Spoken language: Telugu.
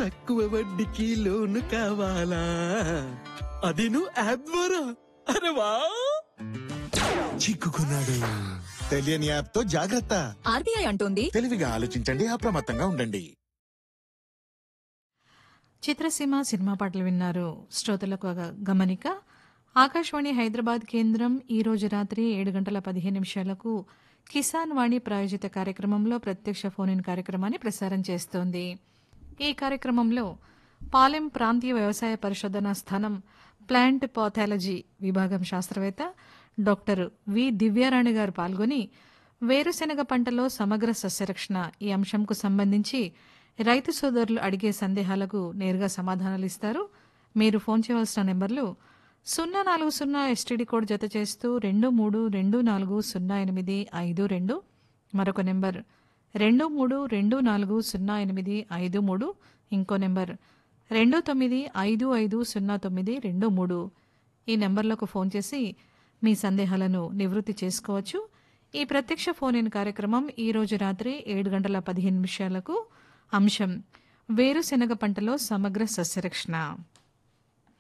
తక్కువ వడ్డీకి లోను కావాలా అది నువ్వు యాప్ ద్వారా అరే వా చిక్కుకున్నాడు తెలియని యాప్ తో జాగ్రత్త ఆర్బీఐ అంటోంది తెలివిగా ఆలోచించండి అప్రమత్తంగా ఉండండి చిత్రసీమ సినిమా పాటలు విన్నారు శ్రోతలకు ఒక గమనిక ఆకాశవాణి హైదరాబాద్ కేంద్రం ఈ రోజు రాత్రి ఏడు గంటల పదిహేను నిమిషాలకు కిసాన్ వాణి ప్రాయోజిత కార్యక్రమంలో ప్రత్యక్ష ఫోన్ ఇన్ కార్యక్రమాన్ని ప్రసారం చేస్తోంది ఈ కార్యక్రమంలో పాలెం ప్రాంతీయ వ్యవసాయ పరిశోధనా స్థానం ప్లాంట్ పాథాలజీ విభాగం శాస్త్రవేత్త డాక్టర్ వి దివ్యారాణి గారు పాల్గొని వేరుశెనగ పంటలో సమగ్ర సస్యరక్షణ ఈ అంశంకు సంబంధించి రైతు సోదరులు అడిగే సందేహాలకు నేరుగా సమాధానాలు ఇస్తారు మీరు ఫోన్ చేయవలసిన నెంబర్లు సున్నా నాలుగు సున్నా ఎస్టీడీ కోడ్ జత చేస్తూ రెండు మూడు రెండు నాలుగు సున్నా ఎనిమిది ఐదు రెండు మరొక నెంబర్ రెండు మూడు రెండు నాలుగు సున్నా ఎనిమిది ఐదు మూడు ఇంకో నెంబర్ రెండు తొమ్మిది ఐదు ఐదు సున్నా తొమ్మిది రెండు మూడు ఈ నెంబర్లకు ఫోన్ చేసి మీ సందేహాలను నివృత్తి చేసుకోవచ్చు ఈ ప్రత్యక్ష ఫోన్ ఇన్ కార్యక్రమం ఈ రోజు రాత్రి ఏడు గంటల పదిహేను నిమిషాలకు అంశం వేరుశెనగ పంటలో సమగ్ర సస్యరక్షణ